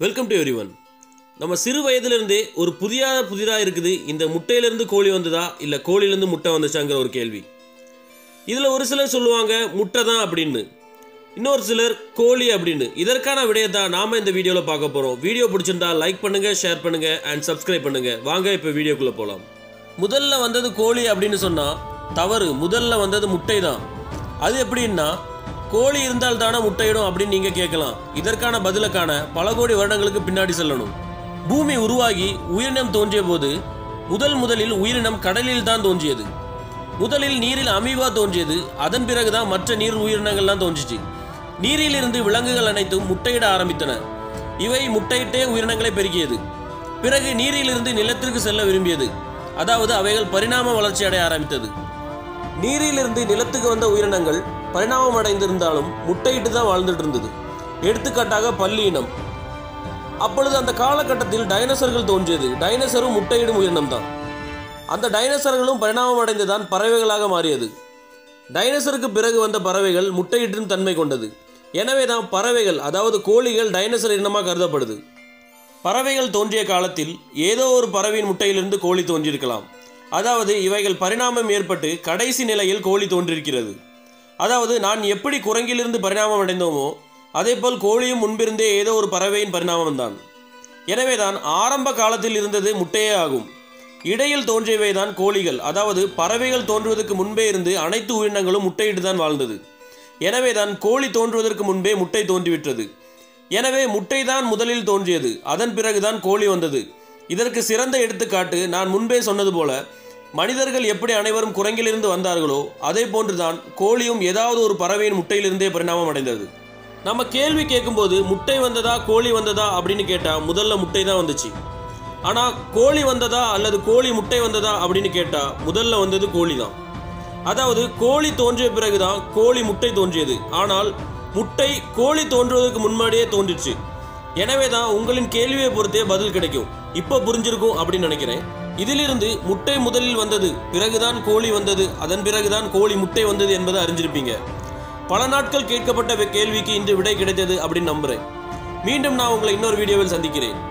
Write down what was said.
welcome to every one நம்ம சிறு வயதிலிருந்தே ஒரு புதிய புதிராக இருக்குது இந்த முட்டையிலிருந்து கோழி வந்ததா இல்லை கோழியிலேருந்து முட்டை வந்துச்சாங்கிற ஒரு கேள்வி இதில் ஒரு சிலர் சொல்லுவாங்க முட்டை தான் அப்படின்னு இன்னொரு சிலர் கோழி அப்படின்னு இதற்கான விடயத்தை நாம இந்த வீடியோவில் பார்க்க போகிறோம் வீடியோ பிடிச்சிருந்தா லைக் பண்ணுங்க ஷேர் பண்ணுங்க அண்ட் சப்ஸ்கிரைப் பண்ணுங்க வாங்க இப்போ வீடியோக்குள்ளே போகலாம் முதல்ல வந்தது கோழி அப்படின்னு சொன்னால் தவறு முதல்ல வந்தது முட்டை தான் அது எப்படின்னா கோழி இருந்தால் தானே முட்டையிடும் அப்படின்னு நீங்கள் கேட்கலாம் இதற்கான பதிலுக்கான பல கோடி வருடங்களுக்கு பின்னாடி செல்லணும் பூமி உருவாகி உயிரினம் தோன்றிய போது முதல் முதலில் உயிரினம் கடலில் தான் தோன்றியது முதலில் நீரில் அமீபா தோன்றியது அதன் பிறகுதான் மற்ற நீர் உயிரினங்கள்லாம் தோன்றிச்சு நீரில் இருந்து விலங்குகள் அனைத்தும் முட்டையிட ஆரம்பித்தன இவை முட்டையிட்டே உயிரினங்களை பெருக்கியது பிறகு நீரிலிருந்து நிலத்திற்கு செல்ல விரும்பியது அதாவது அவைகள் பரிணாம வளர்ச்சி அடைய ஆரம்பித்தது நீரிலிருந்து நிலத்துக்கு வந்த உயிரினங்கள் பரிணாமம் அடைந்திருந்தாலும் முட்டையிட்டு தான் வாழ்ந்துட்டு இருந்தது எடுத்துக்காட்டாக பல்லி இனம் அப்பொழுது அந்த காலகட்டத்தில் டைனோசர்கள் தோன்றியது டைனோசரும் முட்டையிடும் உயிரினம் தான் அந்த டைனோசர்களும் பரிணாமம் அடைந்துதான் பறவைகளாக மாறியது டைனோசருக்கு பிறகு வந்த பறவைகள் முட்டையிடும் தன்மை கொண்டது எனவே தான் பறவைகள் அதாவது கோழிகள் டைனோசர் இனமாக கருதப்படுது பறவைகள் தோன்றிய காலத்தில் ஏதோ ஒரு பறவையின் முட்டையிலிருந்து கோழி தோன்றியிருக்கலாம் அதாவது இவைகள் பரிணாமம் ஏற்பட்டு கடைசி நிலையில் கோழி தோன்றியிருக்கிறது அதாவது நான் எப்படி குரங்கிலிருந்து பரிணாமம் அடைந்தோமோ அதேபோல் கோழியும் முன்பிருந்தே ஏதோ ஒரு பறவையின் பரிணாமம் தான் எனவே தான் ஆரம்ப காலத்தில் இருந்தது முட்டையே ஆகும் இடையில் தோன்றியவை தான் கோழிகள் அதாவது பறவைகள் தோன்றுவதற்கு முன்பே இருந்து அனைத்து உயிரினங்களும் முட்டையிட்டு தான் வாழ்ந்தது எனவே தான் கோழி தோன்றுவதற்கு முன்பே முட்டை தோன்றிவிட்டது எனவே முட்டை தான் முதலில் தோன்றியது அதன் பிறகுதான் கோழி வந்தது இதற்கு சிறந்த எடுத்துக்காட்டு நான் முன்பே சொன்னது போல மனிதர்கள் எப்படி அனைவரும் குரங்கிலிருந்து வந்தார்களோ அதே போன்றுதான் கோழியும் ஏதாவது ஒரு பறவையின் முட்டையிலிருந்தே பரிணாமம் அடைந்தது நம்ம கேள்வி கேட்கும்போது முட்டை வந்ததா கோழி வந்ததா அப்படின்னு கேட்டால் முதல்ல முட்டை தான் வந்துச்சு ஆனால் கோழி வந்ததா அல்லது கோழி முட்டை வந்ததா அப்படின்னு கேட்டால் முதல்ல வந்தது கோழி தான் அதாவது கோழி தோன்றிய பிறகுதான் கோழி முட்டை தோன்றியது ஆனால் முட்டை கோழி தோன்றுவதற்கு முன்னாடியே தோன்றிச்சு எனவே தான் உங்களின் கேள்வியை பொறுத்தே பதில் கிடைக்கும் இப்போ புரிஞ்சிருக்கும் அப்படின்னு நினைக்கிறேன் இதிலிருந்து முட்டை முதலில் வந்தது பிறகுதான் கோழி வந்தது அதன் பிறகுதான் கோழி முட்டை வந்தது என்பதை அறிஞ்சிருப்பீங்க பல நாட்கள் கேட்கப்பட்ட கேள்விக்கு இன்று விடை கிடைத்தது அப்படின்னு நம்புறேன் மீண்டும் நான் உங்களை இன்னொரு வீடியோவில் சந்திக்கிறேன்